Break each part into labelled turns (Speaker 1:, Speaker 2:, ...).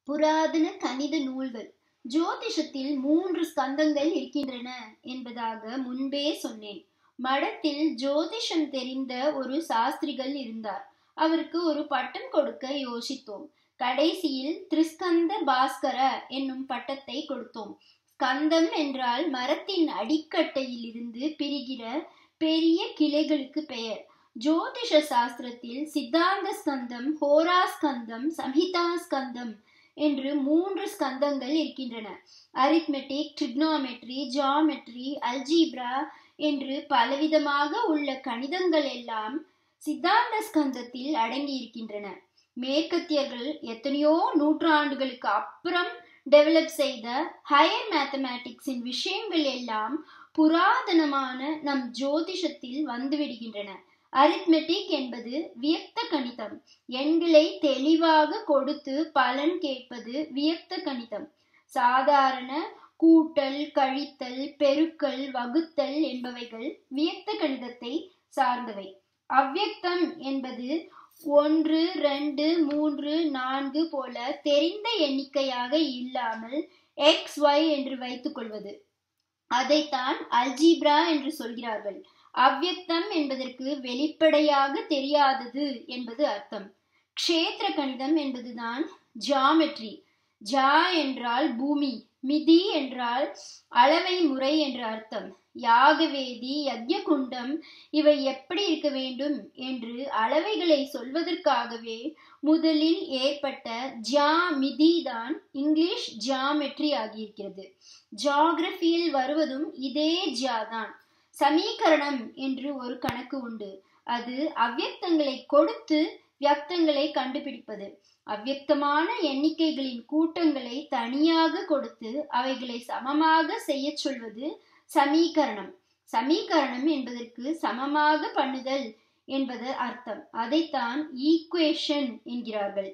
Speaker 1: புராதன கணித நூல்கள் ஜோதிஷத்தில் மூன்று ஸ்கந்தங்கள் இருக்கின்றன என்பதாக முன்பே சொன்னேன் மடத்தில் ஜோதிஷம் தெரிந்த ஒரு சாஸ்திரிகள் இருந்தார் அவருக்கு ஒரு பட்டம் கொடுக்க யோசித்தோம் கடைசியில் திரிஸ்கந்த பாஸ்கர என்னும் பட்டத்தை கொடுத்தோம் ஸ்கந்தம் என்றால் மரத்தின் அடிக்கட்டையில் இருந்து பிரிகிற பெரிய கிளைகளுக்கு பெயர் ஜோதிஷ சாஸ்திரத்தில் சித்தாந்த ஸ்கந்தம் ஹோரா ஸ்கந்தம் சம்ஹிதா ஸ்கந்தம் என்று மூன்று ஸ்கந்தங்கள் இருக்கின்றன அரித்மெட்டிக் ட்ரிக்னோமெட்ரி ஜியாமெட்ரி அல்ஜீப்ரா என்று பலவிதமாக உள்ள கணிதங்கள் எல்லாம் சித்தாந்த ஸ்கந்தத்தில் அடங்கி இருக்கின்றன மேற்கத்தியர்கள் எத்தனையோ நூற்றாண்டுகளுக்கு அப்புறம் டெவலப் செய்த ஹையர் மேத்தமேட்டிக்ஸின் விஷயங்கள் எல்லாம் புராதனமான நம் ஜோதிஷத்தில் வந்துவிடுகின்றன அரித்மெட்டிக் என்பது வியக்த கணிதம் எண்களை தெளிவாக கொடுத்து பலன் கேட்பது வியக்த கணிதம் சாதாரண கூட்டல் கழித்தல் பெருக்கல் வகுத்தல் என்பவைகள் வியக்த கணிதத்தை சார்ந்தவை அவ்வியக்தம் என்பது ஒன்று ரெண்டு மூன்று நான்கு போல தெரிந்த எண்ணிக்கையாக இல்லாமல் எக்ஸ் ஒய் என்று வைத்துக் கொள்வது அதைத்தான் அல்ஜீப்ரா என்று சொல்கிறார்கள் அவ்வியக்தம் என்பதற்கு வெளிப்படையாக தெரியாதது என்பது அர்த்தம் க்ஷேத்திர கணிதம் என்பதுதான் ஜாமெட்ரி ஜா என்றால் பூமி மிதி என்றால் அளவை முறை என்ற அர்த்தம் யாகவேதி யஜ்யகுண்டம் இவை எப்படி இருக்க வேண்டும் என்று அளவைகளை சொல்வதற்காகவே முதலில் ஏற்பட்ட ஜா மிதி தான் இங்கிலீஷ் ஜாமெட்ரி ஆகியிருக்கிறது ஜாகிரபியில் வருவதும் இதே ஜா தான் சமீகரணம் என்று ஒரு கணக்கு உண்டு அது அவ்வியக்தங்களை கொடுத்து வியக்தங்களை கண்டுபிடிப்பது அவ்வியக்தமான எண்ணிக்கைகளின் கூட்டங்களை தனியாக கொடுத்து அவைகளை சமமாக செய்ய சொல்வது சமீகரணம் சமீகரணம் என்பதற்கு சமமாக பண்ணுதல் என்பது அர்த்தம் அதைத்தான் ஈக்குவேஷன் என்கிறார்கள்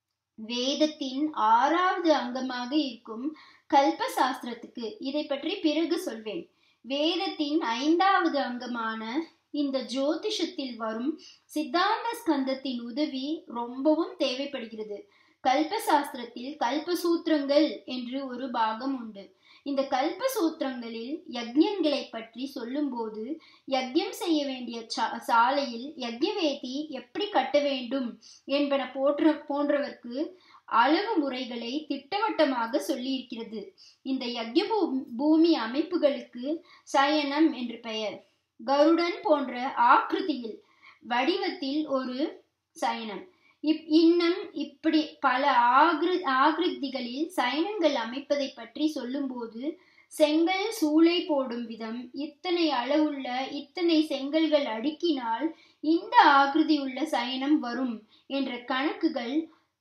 Speaker 1: வேதத்தின் ஆறாவது அங்கமாக இருக்கும் கல்ப சாஸ்திரத்துக்கு இதை பற்றி பிறகு சொல்வேன் வேதத்தின் ஐந்தாவது அங்கமான இந்த ஜோதிஷத்தில் வரும் சித்தாந்த ஸ்கந்தத்தின் உதவி ரொம்பவும் தேவைப்படுகிறது கல்பசாஸ்திரத்தில் கல்பசூத்திரங்கள் என்று ஒரு பாகம் உண்டு இந்த கல்பசூத்திரங்களில் யக்ஞங்களை பற்றி சொல்லும்போது யக்ஞம் செய்ய வேண்டிய சாலையில் யக்ஞவேதி எப்படி கட்ட வேண்டும் என்பன போன்ற போன்றவர்க்கு அளவு முறைகளை திட்டவட்டமாக சொல்லியிருக்கிறது இந்த யக்ஞ பூமி அமைப்புகளுக்கு சயனம் என்று பெயர் கருடன் போன்ற ஆக்கிருதியில் வடிவத்தில் ஒரு சயனம் இப் இன்னும் இப்படி பல ஆகிரு ஆகிருதிகளில் சயனங்கள் அமைப்பதை பற்றி சொல்லும்போது செங்கல் சூளை போடும் விதம் இத்தனை அளவுள்ள இத்தனை செங்கல்கள் அடுக்கினால் இந்த ஆகிருதி உள்ள சயனம் வரும் என்ற கணக்குகள்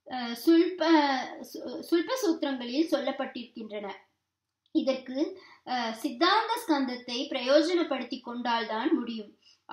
Speaker 1: சுல்ப சுல்ப சூத்திரங்களில் சொல்லப்பட்டிருக்கின்றன இதற்கு சித்தாந்த ஸ்கந்தத்தை பிரயோஜனப்படுத்தி கொண்டால்தான் முடியும்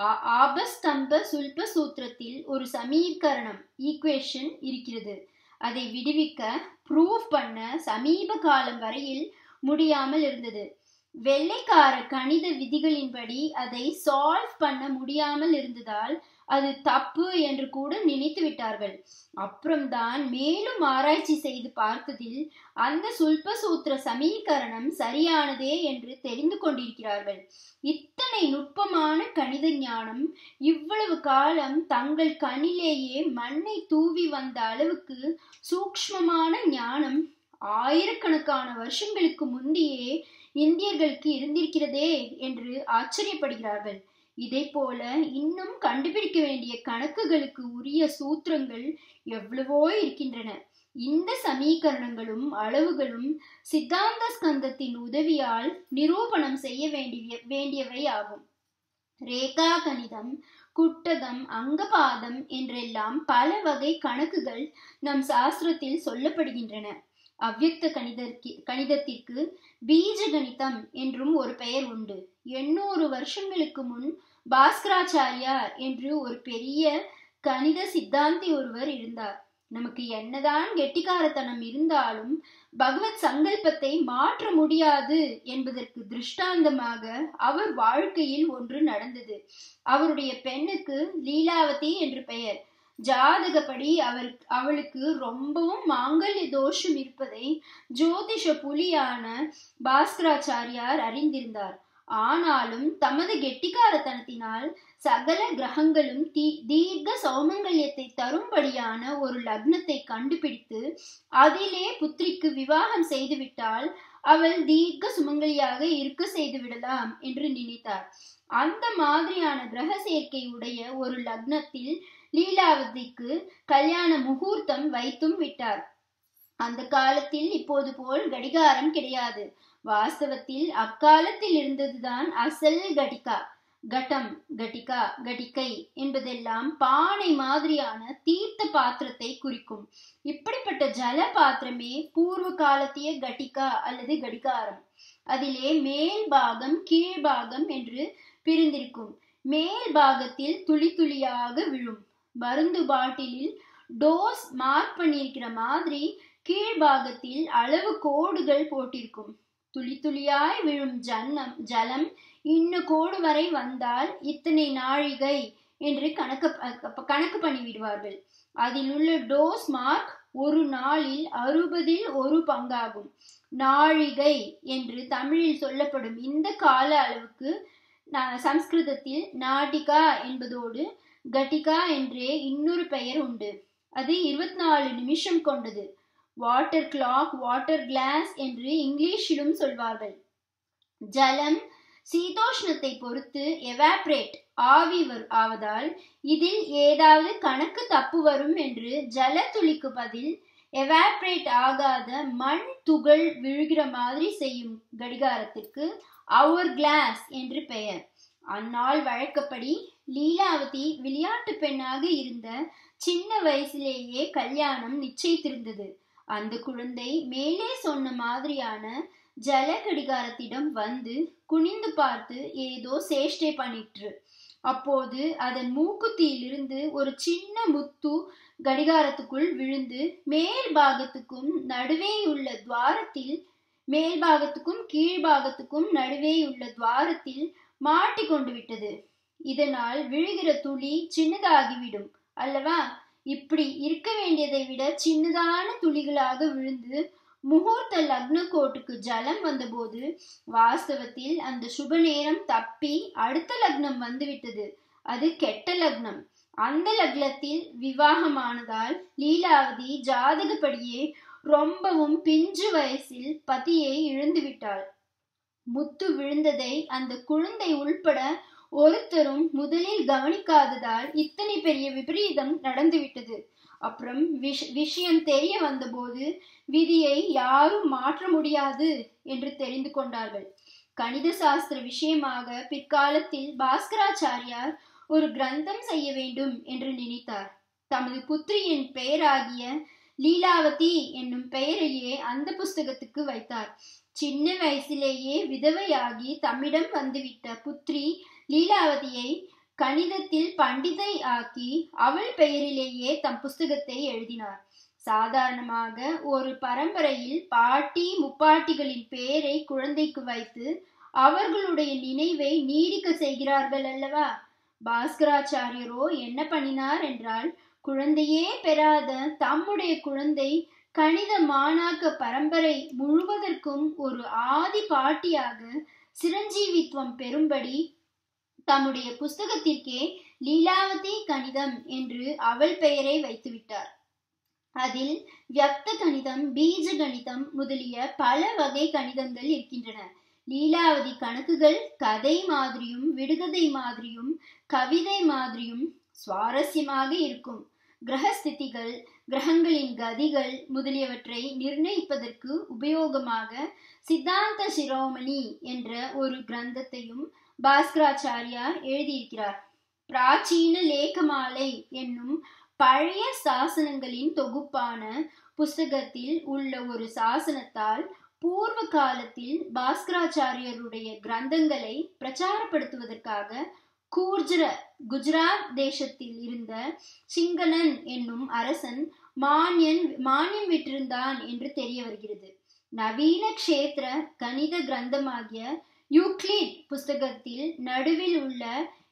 Speaker 1: ஆபஸ்தம்ப சுல்ப சூத்திரத்தில் ஒரு சமீகரணம் ஈக்குவேஷன் இருக்கிறது அதை விடுவிக்க ப்ரூவ் பண்ண சமீப காலம் வரையில் முடியாமல் இருந்தது வெள்ளைக்கார கணித விதிகளின்படி அதை சால்வ் பண்ண முடியாமல் இருந்ததால் அது தப்பு என்று கூட நினைத்து விட்டார்கள் அப்புறம்தான் மேலும் ஆராய்ச்சி செய்து பார்த்ததில் அந்த சுல்ப சூத்திர சமீகரணம் சரியானதே என்று தெரிந்து கொண்டிருக்கிறார்கள் இத்தனை நுட்பமான கணித ஞானம் இவ்வளவு காலம் தங்கள் கண்ணிலேயே மண்ணை தூவி வந்த அளவுக்கு சூக்ஷ்மமான ஞானம் ஆயிரக்கணக்கான வருஷங்களுக்கு முந்தையே இந்தியர்களுக்கு இருந்திருக்கிறதே என்று ஆச்சரியப்படுகிறார்கள் இதை போல இன்னும் கண்டுபிடிக்க வேண்டிய கணக்குகளுக்கு உரிய சூத்திரங்கள் எவ்வளவோ இருக்கின்றன இந்த சமீகரணங்களும் அளவுகளும் சித்தாந்த ஸ்கந்தத்தின் உதவியால் நிரூபணம் செய்ய வேண்டிய வேண்டியவை ஆகும் ரேகா கணிதம் குட்டகம் அங்கபாதம் என்றெல்லாம் பல வகை கணக்குகள் நம் சாஸ்திரத்தில் சொல்லப்படுகின்றன அவ்வியக்த கணிதற்கு கணிதத்திற்கு பீஜ கணிதம் என்றும் ஒரு பெயர் உண்டு எண்ணூறு வருஷங்களுக்கு முன் பாஸ்கராச்சாரியார் என்று ஒரு பெரிய கணித சித்தாந்தி ஒருவர் இருந்தார் நமக்கு என்னதான் கெட்டிக்காரத்தனம் இருந்தாலும் பகவத் சங்கல்பத்தை மாற்ற முடியாது என்பதற்கு திருஷ்டாந்தமாக அவர் வாழ்க்கையில் ஒன்று நடந்தது அவருடைய பெண்ணுக்கு லீலாவதி என்று பெயர் ஜாதகப்படி அவர் அவளுக்கு ரொம்பவும் மாங்கல்ய தோஷம் இருப்பதை ஜோதிஷ புலியான பாஸ்கராச்சாரியார் அறிந்திருந்தார் ஆனாலும் தமது கெட்டிக்காரத்தனத்தினால் சகல கிரகங்களும் தீ தீர்க்க சௌமங்கல்யத்தை தரும்படியான ஒரு லக்னத்தை கண்டுபிடித்து அதிலே புத்திரிக்கு விவாகம் செய்துவிட்டால் அவள் தீர்க்க சுமங்கலியாக இருக்க செய்து விடலாம் என்று நினைத்தார் அந்த மாதிரியான கிரக சேர்க்கை உடைய ஒரு லக்னத்தில் லீலாவதிக்கு கல்யாண முகூர்த்தம் வைத்தும் விட்டார் அந்த காலத்தில் இப்போது போல் கடிகாரம் கிடையாது வாஸ்தவத்தில் அக்காலத்தில் இருந்ததுதான் அசல் கடிகா கட்டம் கட்டிகா கடிக்கை என்பதெல்லாம் பானை மாதிரியான தீர்த்த பாத்திரத்தை குறிக்கும் இப்படிப்பட்ட ஜல பாத்திரமே பூர்வ காலத்திய கட்டிகா அல்லது கடிகாரம் அதிலே மேல் பாகம் கீழ்பாகம் என்று பிரிந்திருக்கும் மேல் பாகத்தில் துளி துளியாக விழும் மருந்து பாட்டிலில் டோஸ் மார்க் பண்ணியிருக்கிற மாதிரி கீழ்பாகத்தில் அளவு கோடுகள் போட்டிருக்கும் துளி துளியாய் விழும் ஜன்னம் ஜலம் இன்ன கோடு வரை வந்தால் இத்தனை நாழிகை என்று கணக்கு கணக்கு பண்ணிவிடுவார்கள் அதில் உள்ள டோஸ் மார்க் ஒரு நாளில் அறுபதில் ஒரு பங்காகும் நாழிகை என்று தமிழில் சொல்லப்படும் இந்த கால அளவுக்கு சம்ஸ்கிருதத்தில் நாட்டிகா என்பதோடு கட்டிகா என்றே இன்னொரு பெயர் உண்டு அது இருபத்தி நாலு நிமிஷம் கொண்டது வாட்டர் கிளாக் வாட்டர் கிளாஸ் என்று இங்கிலீஷிலும் சொல்வார்கள் ஜலம் சீதோஷ்ணத்தை பொறுத்து எவாப்ரேட் ஆவி ஆவதால் இதில் ஏதாவது கணக்கு தப்பு வரும் என்று ஜல துளிக்கு பதில் எவாப்ரேட் ஆகாத மண் துகள் விழுகிற மாதிரி செய்யும் கடிகாரத்திற்கு அவர் கிளாஸ் என்று பெயர் அந்நாள் வழக்கப்படி லீலாவதி விளையாட்டு பெண்ணாக இருந்த சின்ன வயசிலேயே கல்யாணம் நிச்சயித்திருந்தது அந்த குழந்தை மேலே சொன்ன மாதிரியான ஜல கடிகாரத்திடம் வந்து குனிந்து பார்த்து ஏதோ சேஷ்டை பண்ணிற்று அப்போது அதன் மூக்குத்தியிலிருந்து ஒரு சின்ன முத்து கடிகாரத்துக்குள் விழுந்து மேல் பாகத்துக்கும் நடுவே உள்ள துவாரத்தில் மேல் பாகத்துக்கும் கீழ்பாகத்துக்கும் நடுவே உள்ள துவாரத்தில் மாட்டிக்கொண்டு விட்டது இதனால் விழுகிற துளி சின்னதாகிவிடும் அல்லவா இப்படி இருக்க வேண்டியதை விட சின்னதான துளிகளாக விழுந்து முகூர்த்த லக்ன கோட்டுக்கு ஜலம் வந்தபோது வாஸ்தவத்தில் அந்த சுப நேரம் தப்பி அடுத்த லக்னம் வந்துவிட்டது அது கெட்ட லக்னம் அந்த லக்னத்தில் விவாகமானதால் லீலாவதி ஜாதகப்படியே ரொம்பவும் பிஞ்சு வயசில் பதியை இழந்து விட்டாள் முத்து விழுந்ததை அந்த குழந்தை உள்பட ஒருத்தரும் முதலில் கவனிக்காததால் இத்தனை பெரிய விபரீதம் நடந்துவிட்டது அப்புறம் விஷ் விஷயம் தெரிய வந்தபோது விதியை யாரும் மாற்ற முடியாது என்று தெரிந்து கொண்டார்கள் கணித சாஸ்திர விஷயமாக பிற்காலத்தில் பாஸ்கராச்சாரியார் ஒரு கிரந்தம் செய்ய வேண்டும் என்று நினைத்தார் தமது புத்திரியின் பெயராகிய லீலாவதி என்னும் பெயரையே அந்த புஸ்தகத்துக்கு வைத்தார் சின்ன வயசிலேயே விதவையாகி தம்மிடம் வந்துவிட்ட புத்ரி லீலாவதியை கணிதத்தில் பண்டிதை ஆக்கி அவள் பெயரிலேயே தம் புஸ்தகத்தை எழுதினார் சாதாரணமாக ஒரு பரம்பரையில் பாட்டி முப்பாட்டிகளின் பெயரை குழந்தைக்கு வைத்து அவர்களுடைய நினைவை நீடிக்க செய்கிறார்கள் அல்லவா பாஸ்கராச்சாரியரோ என்ன பண்ணினார் என்றால் குழந்தையே பெறாத தம்முடைய குழந்தை கணித மாணாக்க பரம்பரை முழுவதற்கும் ஒரு ஆதி பாட்டியாக சிரஞ்சீவித்துவம் பெறும்படி தம்முடைய புஸ்தகத்திற்கே லீலாவதி கணிதம் என்று அவள் பெயரை வைத்துவிட்டார் அதில் வியக்த கணிதம் பீஜ கணிதம் முதலிய பல வகை கணிதங்கள் இருக்கின்றன லீலாவதி கணக்குகள் கதை மாதிரியும் விடுகதை மாதிரியும் கவிதை மாதிரியும் சுவாரஸ்யமாக இருக்கும் கிரகஸ்திதிகள் கிரகங்களின் கதிகள் முதலியவற்றை நிர்ணயிப்பதற்கு உபயோகமாக சித்தாந்த சிரோமணி என்ற ஒரு கிரந்தத்தையும் பாஸ்கராச்சாரியார் எழுதியிருக்கிறார் பிராச்சீன லேகமாலை என்னும் பழைய சாசனங்களின் தொகுப்பான புஸ்தகத்தில் உள்ள ஒரு சாசனத்தால் பூர்வ காலத்தில் பாஸ்கராச்சாரியருடைய கிரந்தங்களை பிரச்சாரப்படுத்துவதற்காக கூர்ஜர குஜராத் தேசத்தில் இருந்த சிங்கனன் என்னும் அரசன் மானியன் மானியம் விட்டிருந்தான் என்று தெரிய வருகிறது நவீன கஷேத்திர கணித கிரந்தமாகிய யூக்ளிட் புஸ்தகத்தில் நடுவில் உள்ள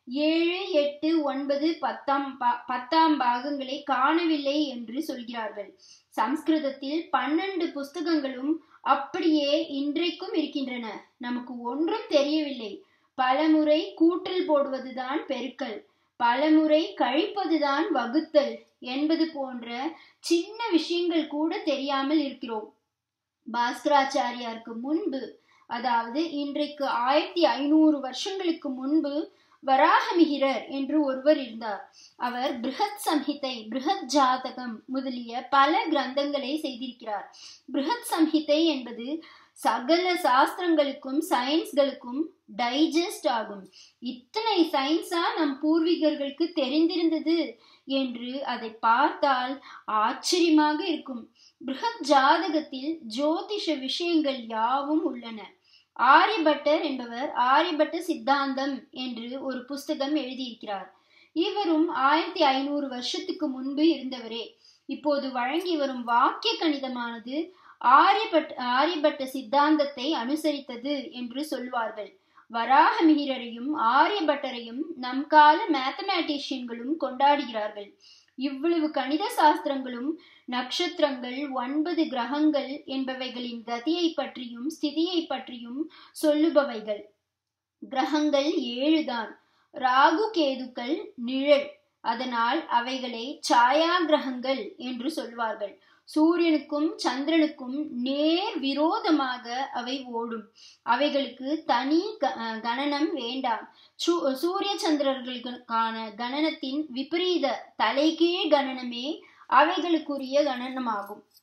Speaker 1: ஏழு எட்டு ஒன்பது பத்தாம் பத்தாம் பாகங்களை காணவில்லை என்று சொல்கிறார்கள் சம்ஸ்கிருதத்தில் பன்னெண்டு புஸ்தகங்களும் அப்படியே இன்றைக்கும் இருக்கின்றன நமக்கு ஒன்றும் தெரியவில்லை பலமுறை கூட்டல் போடுவதுதான் பெருக்கல் பலமுறை கழிப்பதுதான் வகுத்தல் என்பது போன்ற சின்ன விஷயங்கள் கூட தெரியாமல் இருக்கிறோம் பாஸ்கராச்சாரியாருக்கு முன்பு அதாவது இன்றைக்கு ஆயிரத்தி ஐநூறு வருஷங்களுக்கு முன்பு வராகமிகிரர் என்று ஒருவர் இருந்தார் அவர் பிருகத் சம்ஹிதை பிருகத் ஜாதகம் முதலிய பல கிரந்தங்களை செய்திருக்கிறார் பிருகத் சம்ஹிதை என்பது சகல சாஸ்திரங்களுக்கும் சயின்ஸ்களுக்கும் டைஜஸ்ட் ஆகும் இத்தனை சயின்ஸா நம் பூர்வீகர்களுக்கு தெரிந்திருந்தது என்று அதை பார்த்தால் ஆச்சரியமாக இருக்கும் பிருகத் ஜாதகத்தில் ஜோதிஷ விஷயங்கள் யாவும் உள்ளன ஆரியபட்டர் என்பவர் ஆரியபட்ட சித்தாந்தம் என்று ஒரு புஸ்தகம் எழுதியிருக்கிறார் இவரும் ஆயிரத்தி ஐநூறு வருஷத்துக்கு முன்பு இருந்தவரே இப்போது வழங்கி வரும் வாக்கிய கணிதமானது ஆரியபட் ஆரியபட்ட சித்தாந்தத்தை அனுசரித்தது என்று சொல்வார்கள் வராகமிகிரரையும் ஆரியபட்டரையும் நம் கால மேத்தமேட்டிஷியன்களும் கொண்டாடுகிறார்கள் இவ்வளவு கணித சாஸ்திரங்களும் நட்சத்திரங்கள் ஒன்பது கிரகங்கள் என்பவைகளின் கதியை பற்றியும் ஸ்திதியை பற்றியும் சொல்லுபவைகள் கிரகங்கள் ஏழுதான் ராகு கேதுக்கள் நிழல் அதனால் அவைகளை சாயா கிரகங்கள் என்று சொல்வார்கள் சூரியனுக்கும் சந்திரனுக்கும் நேர் விரோதமாக அவை ஓடும் அவைகளுக்கு தனி கணனம் வேண்டாம் சூரிய சந்திரர்களுக்கான கணனத்தின் விபரீத தலைகீழ் கணனமே அவைகளுக்குரிய கணனமாகும்